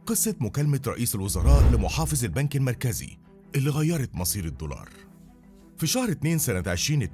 قصة مكالمة رئيس الوزراء لمحافظ البنك المركزي اللي غيرت مصير الدولار في شهر 2 سنة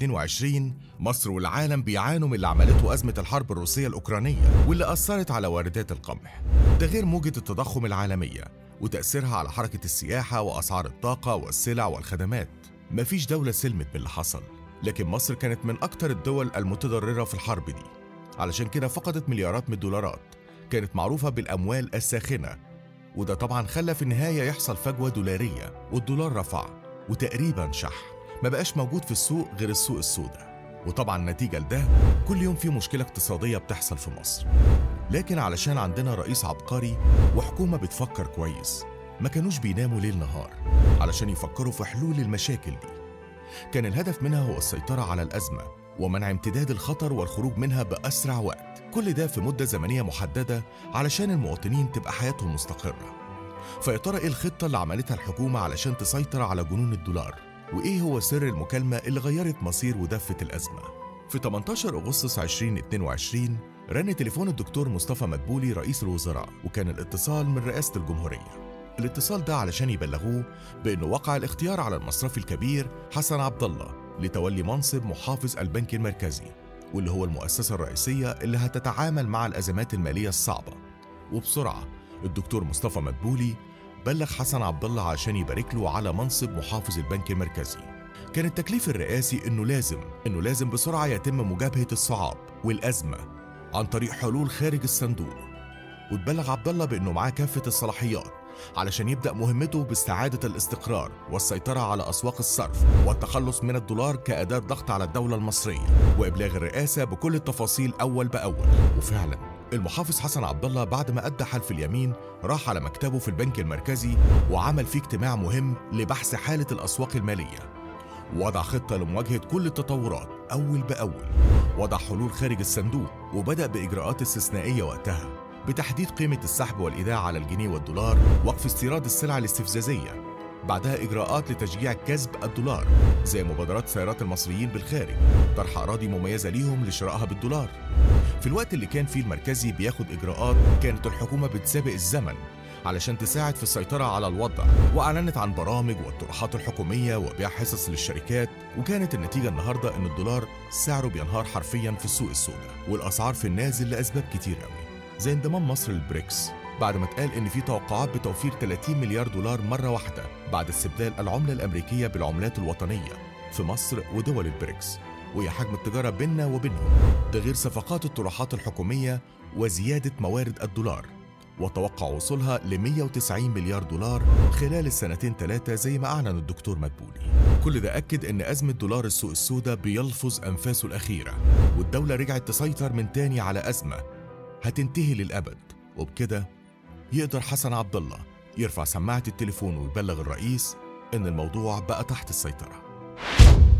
2022 مصر والعالم بيعانوا من اللي عملته أزمة الحرب الروسية الأوكرانية واللي أثرت على واردات القمح ده غير موجة التضخم العالمية وتأثيرها على حركة السياحة وأسعار الطاقة والسلع والخدمات مفيش دولة سلمت من اللي حصل لكن مصر كانت من أكتر الدول المتضررة في الحرب دي علشان كده فقدت مليارات من الدولارات كانت معروفة بالأموال الساخنة وده طبعا خلى في النهاية يحصل فجوة دولارية والدولار رفع وتقريبا شح ما بقاش موجود في السوق غير السوق السوداء وطبعا نتيجة لده كل يوم في مشكلة اقتصادية بتحصل في مصر لكن علشان عندنا رئيس عبقري وحكومة بتفكر كويس ما كانوش بيناموا ليل نهار علشان يفكروا في حلول المشاكل دي كان الهدف منها هو السيطرة على الأزمة ومنع امتداد الخطر والخروج منها بأسرع وقت كل ده في مدة زمنية محددة علشان المواطنين تبقى حياتهم مستقرة فيا ترى ايه الخطة اللي عملتها الحكومة علشان تسيطر على جنون الدولار وايه هو سر المكالمة اللي غيرت مصير ودفة الأزمة في 18 أغسطس 2022 رن تليفون الدكتور مصطفى مدبولي رئيس الوزراء وكان الاتصال من رئاسة الجمهورية الاتصال ده علشان يبلغوه بأنه وقع الاختيار على المصرفي الكبير حسن عبد الله لتولي منصب محافظ البنك المركزي واللي هو المؤسسة الرئيسية اللي هتتعامل مع الأزمات المالية الصعبة وبسرعة الدكتور مصطفى مدبولي بلغ حسن عبد الله عشان يبارك له على منصب محافظ البنك المركزي كان التكليف الرئاسي انه لازم انه لازم بسرعه يتم مجابهه الصعاب والازمه عن طريق حلول خارج الصندوق وتبلغ عبد الله بانه معاه كافه الصلاحيات علشان يبدا مهمته باستعاده الاستقرار والسيطره على اسواق الصرف والتخلص من الدولار كاداه ضغط على الدوله المصريه وابلاغ الرئاسه بكل التفاصيل اول باول وفعلا المحافظ حسن عبد الله بعد ما ادى حلف اليمين راح على مكتبه في البنك المركزي وعمل فيه اجتماع مهم لبحث حاله الاسواق الماليه وضع خطه لمواجهه كل التطورات اول باول وضع حلول خارج الصندوق وبدا باجراءات استثنائيه وقتها بتحديد قيمه السحب والايداع على الجنيه والدولار وقف استيراد السلع الاستفزازيه بعدها إجراءات لتشجيع كسب الدولار زي مبادرات سيارات المصريين بالخارج طرح أراضي مميزة ليهم لشرائها بالدولار في الوقت اللي كان فيه المركزي بياخد إجراءات كانت الحكومة بتسابق الزمن علشان تساعد في السيطرة على الوضع وأعلنت عن برامج والطروحات الحكومية وبيع حصص للشركات وكانت النتيجة النهاردة إن الدولار سعره بينهار حرفيا في السوق السوداء والأسعار في النازل لأسباب كتير قوي زي انضمام مصر للبريكس بعد ما اتقال ان في توقعات بتوفير 30 مليار دولار مره واحده بعد استبدال العمله الامريكيه بالعملات الوطنيه في مصر ودول البريكس وهي حجم التجاره بيننا وبينهم ده غير صفقات الطروحات الحكوميه وزياده موارد الدولار وتوقع وصولها ل 190 مليار دولار خلال السنتين ثلاثة زي ما أعلن الدكتور مدبولي كل ده أكد أن أزمة دولار السوق السوداء بيلفظ أنفاسه الأخيرة والدولة رجعت تسيطر من تاني على أزمة هتنتهي للأبد وبكده يقدر حسن عبد الله يرفع سماعة التليفون ويبلغ الرئيس إن الموضوع بقى تحت السيطرة